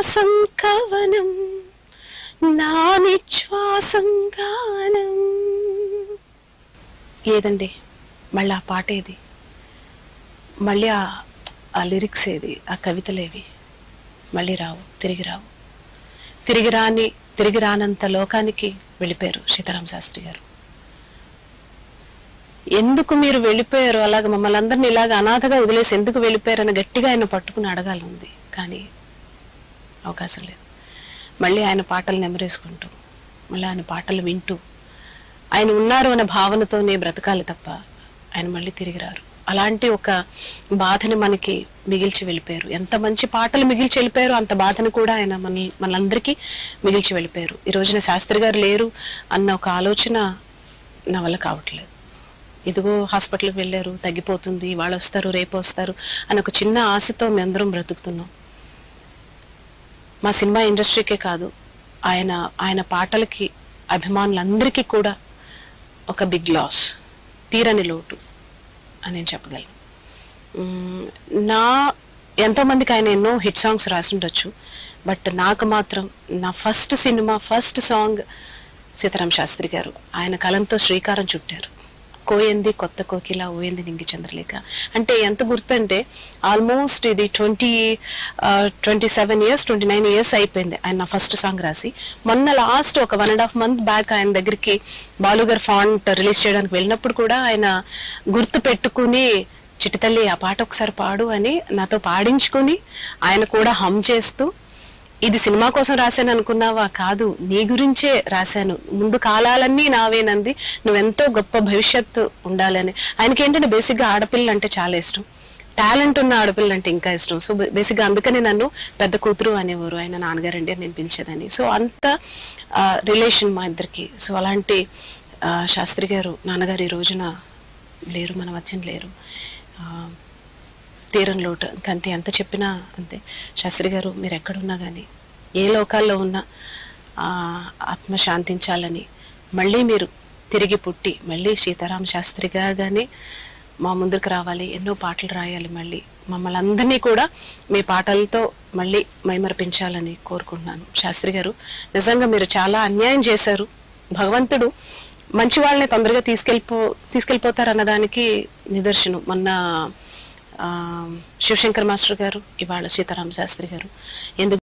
శ్వాసం కవనం నా నిశ్వాసం గానం ఏదండి మళ్ళీ ఆ పాట ఏది మళ్ళీ ఆ ఆ లిరిక్స్ ఏది ఆ కవితలేవి మళ్ళీ రావు తిరిగి రావు తిరిగి రాని తిరిగి రానంత లోకానికి వెళ్ళిపోయారు సీతారాం శాస్త్రి గారు ఎందుకు మీరు వెళ్ళిపోయారు అలాగ మమ్మల్ని అందరిని ఇలాగ అనాథగా వదిలేసి ఎందుకు వెళ్ళిపోయారని గట్టిగా ఆయన పట్టుకుని అడగాలి ఉంది కానీ అవకాశం లేదు మళ్ళీ ఆయన పాటలు నెమరేసుకుంటూ మళ్ళీ ఆయన పాటలు వింటూ ఆయన ఉన్నారు అనే భావనతోనే బ్రతకాలి తప్ప ఆయన మళ్ళీ తిరిగి రారు అలాంటి ఒక బాధని మనకి మిగిల్చి వెళ్ళిపోయారు ఎంత మంచి పాటలు మిగిల్చి వెళ్ళిపోయారు అంత బాధను కూడా ఆయన మన మనందరికీ మిగిల్చి వెళ్ళిపోయారు ఈ రోజున శాస్త్రి గారు లేరు అన్న ఒక ఆలోచన నా వల్ల కావట్లేదు ఇదిగో హాస్పిటల్కి వెళ్ళారు తగ్గిపోతుంది వాళ్ళు వస్తారు రేపు వస్తారు అని ఒక చిన్న ఆశతో మేమందరం బ్రతుకుతున్నాం మా సినిమా ఇండస్ట్రీకే కాదు ఆయన ఆయన పాటలకి అభిమానులందరికీ కూడా ఒక బిగ్ లాస్ తీరని లోటు అని నేను చెప్పగలను మ్మ్, నా ఎంతోమందికి ఆయన ఎన్నో హిట్ సాంగ్స్ రాసి ఉండొచ్చు బట్ నాకు మాత్రం నా first cinema first song Sitaram Sastry గారు ఆయన కలంతో శ్రీకారం చుట్టారు కోయంది కొత్త కోకిల ఓయంది నింగి చంద్రలేఖ అంటే ఎంత గుర్తంటే ఆల్మోస్ట్ ఇది twenty twenty seven years twenty nine years అయిపోయింది ఆయన నా ఫస్ట్ సాంగ్ రాసి మొన్న లాస్ట్ ఒక one and half month back ఆయన దగ్గరికి బాలుగారు ఫాంట్ రిలీజ్ చేయడానికి వెళ్ళినప్పుడు కూడా ఆయన గుర్తు పెట్టుకుని చిటితల్లి ఆ పాట ఒకసారి పాడు అని నాతో పాడించుకుని ఆయన కూడా హమ్ చేస్తూ ఇది సినిమా కోసం రాశాను అనుకున్నావా కాదు నీ గురించే రాశాను ముందు కాలాలన్నీ నావేనంది నువ్వెంతో గొప్ప భవిష్యత్తు ఉండాలని ఆయనకి ఏంటంటే బేసిక్గా ఆడపిల్ల అంటే చాలా ఇష్టం టాలెంట్ ఉన్న ఆడపిల్ల అంటే ఇంకా ఇష్టం సో బేసిక్గా అందుకని నన్ను పెద్ద కూతురు అనేవారు ఆయన నాన్నగారండి అని నేను పిలిచేదని సో అంత రిలేషన్ మా ఇద్దరికి సో అలాంటి ఆ, శాస్త్రి గారు నాన్నగారు ఈ రోజున లేరు మన మధ్యన లేరు ఆ, తీరం లోటు ఇంకా అంతే ఎంత చెప్పినా అంతే శాస్త్రి గారు మీరు ఎక్కడున్నా కానీ ఏ లోకాల్లో ఉన్నా ఆ, ఆత్మ శాంతించాలని మళ్ళీ మీరు తిరిగి పుట్టి మళ్ళీ సీతారామ శాస్త్రి గారుగానే మా ముందుకు రావాలి ఎన్నో పాటలు రాయాలి మళ్ళీ మమ్మల్ని అందరినీ కూడా మీ పాటలతో మళ్ళీ మైమర్పించాలని కోరుకుంటున్నాను శాస్త్రి గారు నిజంగా మీరు చాలా అన్యాయం చేశారు భగవంతుడు మంచి వాళ్ళని తొందరగా తీసుకెళ్ళిపో తీసుకెళ్ళిపోతారు అన్నదానికి నిదర్శనం మొన్న ఆ, శివశంకర్ మాస్టర్ గారు ఇవాళ సీతారామ శాస్త్రి గారు ఎందుకు